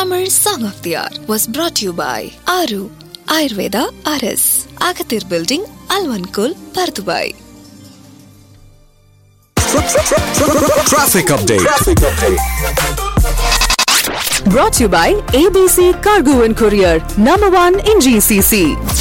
Tamil Song of the Hour was brought to you by Aru Ayurveda RS, Agathir Building, Alvankul, Pardubai. Traffic update. Brought to you by ABC Cargo and Courier, number one in GCC.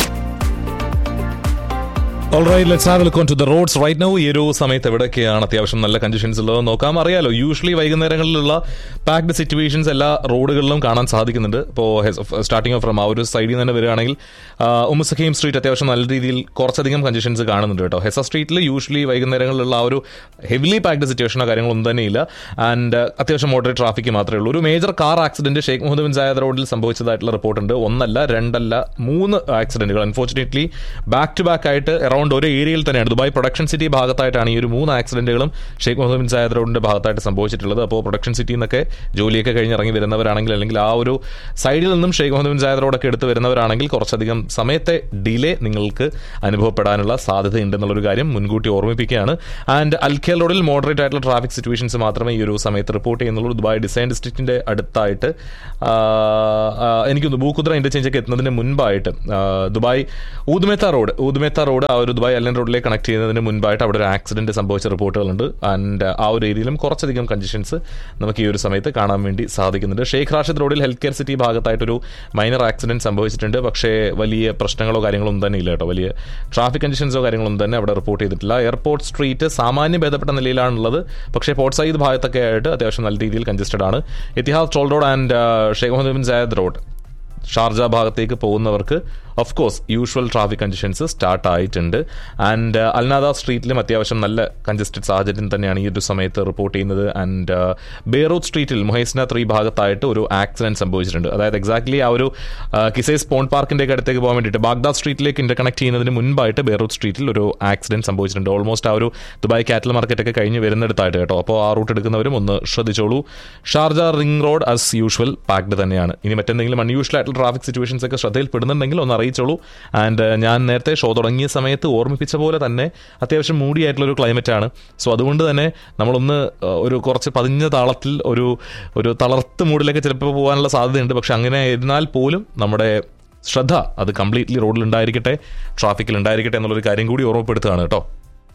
Alright let's have look on to the roads right now ഈ ഒരു സമയത്ത് എവിടെയൊക്കെയാണ് അത്യാവശ്യം നല്ല conditions ഉള്ളത് നോക്കാം അറിയാലോ usually വൈകുന്നേരങ്ങളിലുള്ള packed situations എല്ലാ റോഡുകളിലും കാണാൻ സാധിക്കുന്നുണ്ട് ഇപ്പോൾ സ്റ്റാർട്ടിംഗ് ഓഫ് ഫ്രം ആ ഒരു സൈഡിൽ നിന്ന് തന്നെ വരികയാണെങ്കിൽ ഉമ്മസഖീം സ്ട്രീറ്റ് അത്യാവശ്യം നല്ല രീതിയിൽ കുറച്ചധികം കണ്ടീഷൻസ് കാണുന്നുണ്ട് കേട്ടോ ഹെസ സ്ട്രീറ്റിൽ യൂഷ്വലി വൈകുന്നേരങ്ങളിലുള്ള ആ ഒരു ഹെവിലി പാക്ഡ് സിറ്റുവേഷനോ കാര്യങ്ങളൊന്നും തന്നെയില്ല ആൻഡ് അത്യാവശ്യം മോഡറേറ്റ് ട്രാഫിക് മാത്രമേ ഉള്ളൂ ഒരു major car accident Sheikh Mohammed bin Zayed റോഡിൽ സംഭവിച്ചതായിട്ടുള്ള റിപ്പോർട്ടുണ്ട് ഒന്നല്ല രണ്ടല്ല മൂന്ന് ആക്സിഡന്റുകൾ അൺഫോർച്ചുനേറ്റ്ലി ബാക്ക് ടു ബാക്ക് ആയിട്ട് അറൌണ്ട് ഒരു ഏരിയയിൽ തന്നെയാണ് ദുബായ് പ്രൊഡക്ഷൻ സിറ്റി ഭാഗത്തായിട്ടാണ് ഈ ഒരു മൂന്ന് ആക്സിഡന്റുകളും ഷെയ്ഖ് മുഹമ്മദ് ബിൻ സായദ് റോഡിന്റെ ഭാഗത്തായിട്ട് സംഭവിച്ചിട്ടുള്ളത് അപ്പോൾ പ്രൊഡക്ഷൻ സിറ്റിയിൽ നിന്നൊക്കെ ജോലിയൊക്കെ കഴിഞ്ഞ് ഇറങ്ങി വരുന്നവരാണെങ്കിൽ അല്ലെങ്കിൽ ആ ഒരു സൈഡിൽ നിന്നും ഷെയ്ഖ് മുഹമ്മദ് ബിൻ സായദ് റോഡൊക്കെ എടുത്ത് വരുന്നവരാണെങ്കിൽ കുറച്ചധികം സമയത്തെ ഡിലേ നിങ്ങൾക്ക് അനുഭവപ്പെടാനുള്ള സാധ്യതയുണ്ട് എന്നുള്ളൊരു കാര്യം മുൻകൂട്ടി ഓർമ്മിപ്പിക്കുകയാണ് ആൻഡ് അൽഖേൽ റോഡിൽ മോഡറേറ്റ് ആയിട്ടുള്ള ട്രാഫിക് സിറ്റുവേഷൻസ് മാത്രമേ ഈ ഒരു സമയത്ത് റിപ്പോർട്ട് ചെയ്യുന്നുള്ളൂ ദുബായ് ഡിസൈൻ ഡിസ്ട്രിക്റ്റിന്റെ അടുത്തായിട്ട് ആ, ആ, എനിക്കൊന്ന് ഭൂക്കുദ്ര ഇന്റർചേഞ്ച് ഒക്കെ എത്തുന്നതിന് മുൻപായിട്ട് ആ, Dubai Oud Metha road Oud Metha road ആ ഒരു ദുബായ് അല്ലൻ റോഡിലേക്ക് കണക്ട് ചെയ്യുന്നതിന് മുൻപായിട്ട് അവിടെ ഒരു ആക്സിഡന്റ് സംഭവിച്ച റിപ്പോർട്ടുകളുണ്ട് ആൻഡ് ആ ഒരു ഏരിയയിലും കുറച്ചധികം കണ്ടീഷൻസ് നമുക്ക് ഈ ഒരു സമയത്ത് കാണാൻ വേണ്ടി സാധിക്കുന്നുണ്ട് ഷെയ്ഖ് റാഷിദ് റോഡിൽ ഹെൽത്ത് കെയർ സിറ്റി ഭാഗത്തായിട്ടൊരു മൈനർ ആക്സിഡന്റ് സംഭവിച്ചിട്ടുണ്ട് പക്ഷേ വലിയ പ്രശ്നങ്ങളോ കാര്യങ്ങളോ ഒന്നും തന്നെ ഇല്ല കേട്ടോ വലിയ ട്രാഫിക് കണ്ടീഷൻസോ കാര്യങ്ങളൊന്നും തന്നെ അവിടെ റിപ്പോർട്ട് ചെയ്തിട്ടില്ല എയർപോർട്ട് സ്ട്രീറ്റ് സാമാന്യം ഭേദപ്പെട്ട നിലയിലാണുള്ളത് പക്ഷേ പോർട്ട് സൈദ് ഭാഗത്തൊക്കെ ആയിട്ട് അത്യാവശ്യം നല്ല രീതിയിൽ കൺജസ്റ്റഡ് ആണ് Etihad toll road and Sheikh Mohammed bin Zayed road Sharjah ഭാഗത്തേക്ക് പോകുന്നവർക്ക് of course usual traffic conditions start ആയിട്ടുണ്ട് ആൻഡ് അൽനാദ സ്ട്രീറ്റിലും അത്യാവശ്യം നല്ല കൺജസ്റ്റഡ് സാഹചര്യം തന്നെയാണ് ഈ ഒരു സമയത്ത് റിപ്പോർട്ട് ചെയ്യുന്നത് ആൻഡ് ബേറൂത്ത് സ്ട്രീറ്റിൽ മൊഹേസ്ന ത്രീ ഭാഗത്തായിട്ട് ഒരു ആക്സിഡന്റ് സംഭവിച്ചിട്ടുണ്ട് അതായത് എക്സാക്ട്ലി ആ ഒരു കിസൈ സ്പോൺ പാർക്കിന്റെ ഒക്കെ അടുത്തേക്ക് പോകാൻ വേണ്ടിയിട്ട് ബാഗ്ദാദ് സ്ട്രീറ്റിലേക്ക് ഇന്റർകണക്ട് ചെയ്യുന്നതിന് മുൻപായിട്ട് ബേറൂത്ത് സ്ട്രീറ്റിൽ ഒരു ആക്സിഡന്റ് സംഭവിച്ചിട്ടുണ്ട് ഓൾമോസ്റ്റ് ആ ഒരു ദുബായ് കാറ്റൽ മാർക്കറ്റ് ഒക്കെ കഴിഞ്ഞ് വരുന്നിടത്തായിട്ട് കേട്ടോ അപ്പോൾ ആ റൂട്ട് എടുക്കുന്നവരും ഒന്ന് ശ്രദ്ധിച്ചോളൂ Sharjah ring road as usual packed തന്നെയാണ് ഇനി മറ്റെന്തെങ്കിലും അൺയൂഷ്വൽ ആയിട്ടുള്ള ട്രാഫിക് സിറ്റുവേഷൻസ് ഒക്കെ ശ്രദ്ധയിൽപ്പെടുന്നുണ്ടെങ്കിൽ ഒന്ന് അറിയിച്ചോളൂ ആൻഡ് ഞാൻ നേരത്തെ ഷോ തുടങ്ങിയ സമയത്ത് ഓർമ്മിപ്പിച്ച പോലെ തന്നെ അത്യാവശ്യം മൂടി ആയിട്ടുള്ള ഒരു ക്ലൈമറ്റ് ആണ് സോ അതുകൊണ്ട് തന്നെ നമ്മളൊന്ന് ഏഹ്, ഒരു കുറച്ച് പതിഞ്ഞ താളത്തിൽ ഒരു ഒരു തളർത്ത് മൂഡിലേക്ക് ചിലപ്പോൾ പോകാനുള്ള സാധ്യതയുണ്ട് പക്ഷെ അങ്ങനെ ഇരുന്നാൽ പോലും നമ്മുടെ ശ്രദ്ധ അത് കംപ്ലീറ്റ്ലി റോഡിൽ ഉണ്ടായിരിക്കട്ടെ ട്രാഫിക്കിൽ ഉണ്ടായിരിക്കട്ടെ എന്നുള്ളൊരു കാര്യം കൂടി ഓർമ്മപ്പെടുത്തുകയാണ് കേട്ടോ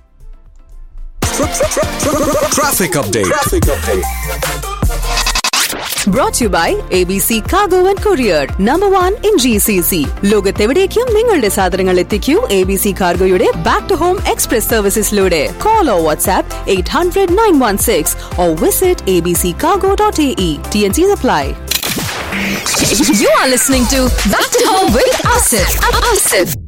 Traffic update. Brought to you by ABC Cargo and Courier, number one in GCC. ലോകത്തെവിടേക്കും നിങ്ങളുടെ സാധനങ്ങൾ എത്തിക്കൂ എ ബി സി കാർഗോയുടെ ബാക്ക് ടു ഹോം എക്സ്പ്രസ് സർവീസസിലൂടെ call O WhatsApp eight hundred nine one six O visit A B C cargo dot A E T and C apply You are listening to Back to Home with Asif. Asif.